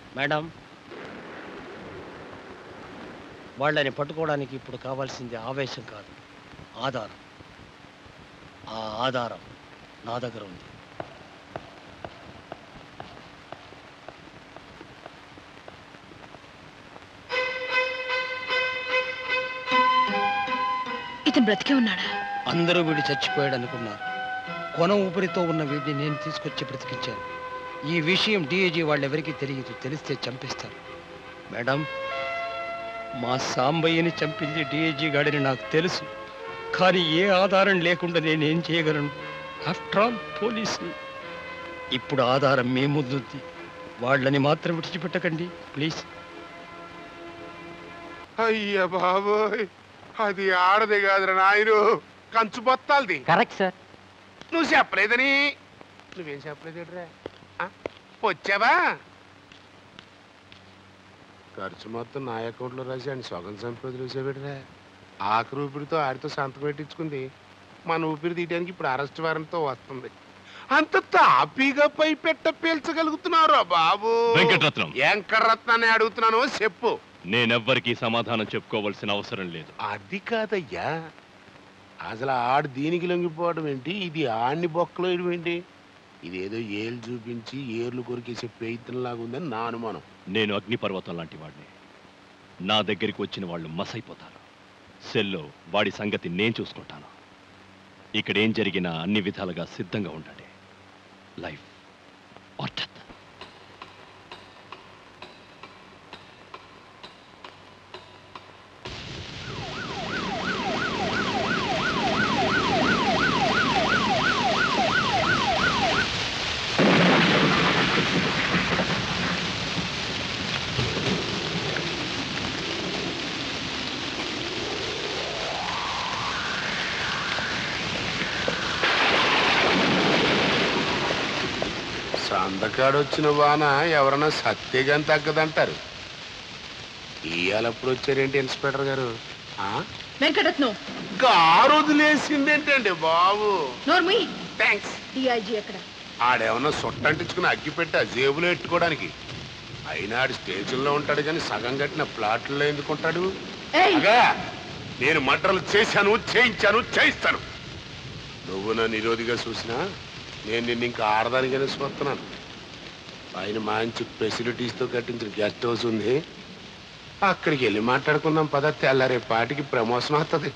Madam వాళ్ళని పట్టుకోవడానికి ఇప్పుడు కావాల్సింది ఆవేశం కాదు ఆధారం ఆ ఆధారం నా దగ్గర ఉంది ఇతను బ్రతికే ఉన్నాడా అందరూ వీడు చచ్చిపోయాడు అనుకున్నారు కొన ఊపిరితో ఉన్న వీడిని నేను తీసుకొచ్చి బ్రతికించాను ఈ విషయం డిఐజీ వాళ్ళెవరికీ తెలియదు తెలిస్తే చంపిస్తారు మేడం మా సాంబయ్యని చంపింది డిఐజీ గాడిని నాకు తెలుసు కానీ ఏ ఆధారం లేకుండా నేనేం చేయగలను ఆఫ్టర్ ఆల్ పోలీసుని ఇప్పుడు ఆధారం మీ ముందుంది వాళ్ళని మాత్రం విడిచిపెట్టకండి ప్లీజ్ అయ్య బాబోయ్ అది ఆడది కాదురా నాయను కంచు బొత్తాలది కరెక్ట్ సార్ నువ్వు చెప్పలేదని నువ్వేం చెప్పలేదురా వచ్చావా ఖర్చు మొత్తం నా అకౌంట్లో రాసి ఆయన సగం సంపద వేసేవిడరా ఆఖరి ఊపిరితో ఆడితో సంతకం పెట్టించుకుంది మన ఊపిరి తీయడానికి ఇప్పుడు అరెస్ట్ వారెంట్తో వస్తుంది అంత తాపీగా పై పెట్ట పీల్చగలుగుతున్నారా బాబు వెంకటరత్నం. వెంకటరత్నాన్ని అడుగుతున్నాను చెప్పు నేనెవ్వరికీ సమాధానం చెప్పుకోవాల్సిన అవసరం లేదు అది కాదయ్యా అసలు ఆడు దీనికి లొంగిపోవడం ఏంటి ఇది ఆడిని బొక్కలో వేయడం ఏంటి ఇదేదో ఏళ్ళు చూపించి ఏర్లు కొరికేసే ప్రయత్నంలాగా ఉందని నా అనుమానం నేను అగ్నిపర్వతం లాంటి వాడిని నా దగ్గరికి వచ్చిన వాళ్ళు మసైపోతారు సెల్లో వాడి సంగతి నేను చూసుకుంటాను ఇక్కడ ఏం జరిగినా అన్ని విధాలుగా సిద్ధంగా ఉండండి లైఫ్ ఆర్ డెత్ సందకాడు వచ్చిన వాన ఎవరన్నా సత్యగాని తగ్గదంటారు ఇవాళప్పుడు వచ్చారేంటి ఇన్స్పెక్టర్ గారు ఆ? వెంకటరత్నం కారు వదిలేసిందేంటండి బాబు నోర్మి థ్యాంక్స్ డిఐజీ ఎక్కడ ఆడేమన్నా సొట్టంటించుకుని అగ్గి పెట్టి ఆ జేబులో ఎట్టుకోవడానికి అయినా ఆడు స్టేషన్లో ఉంటాడు కానీ సగం కట్టిన ప్లాట్లలో ఎందుకుంటాడు ఏయ్ అగా నేను మడ్రలు చేశాను చేయించాను చేయిస్తాను నువ్వు నా నిరోధిగా చూసినా నేను నిన్ను ఇంకా ఆడదానిగానే చూస్తున్నాను పైన మంచి ఫెసిలిటీస్తో కట్టించిన గెస్ట్ హౌస్ ఉంది అక్కడికి వెళ్ళి మాట్లాడుకుందాం పద తెల్లారే పాటికి ప్రమోషన్ వస్తుంది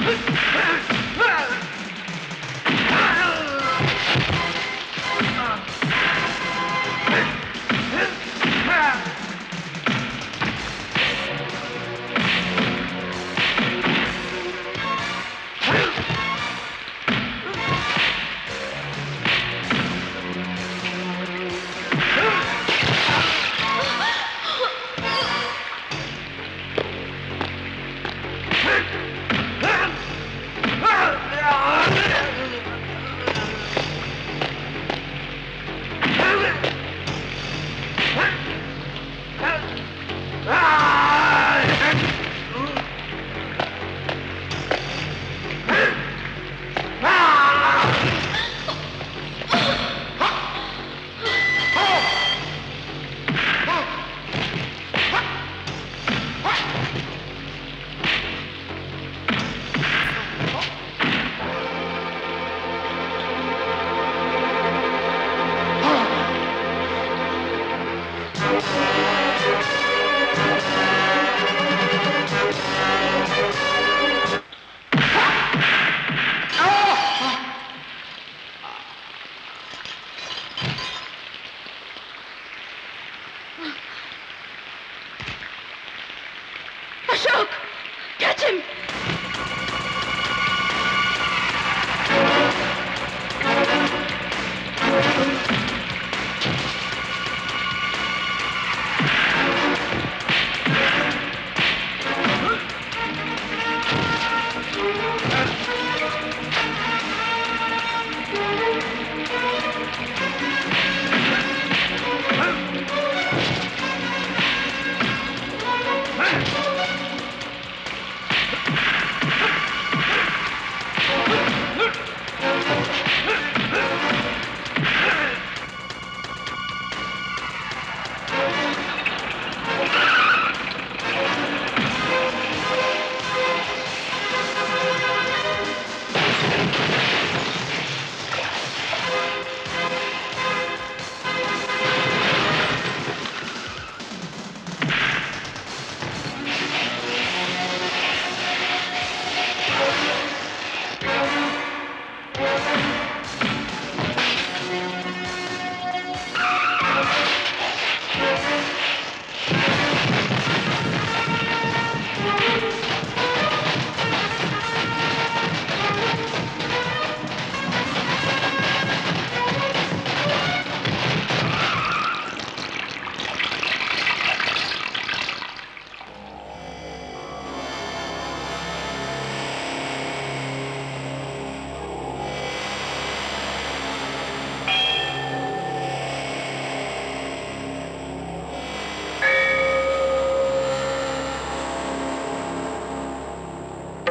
అశోక్ క్యాచ్ హిమ్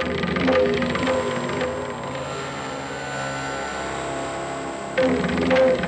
ఆ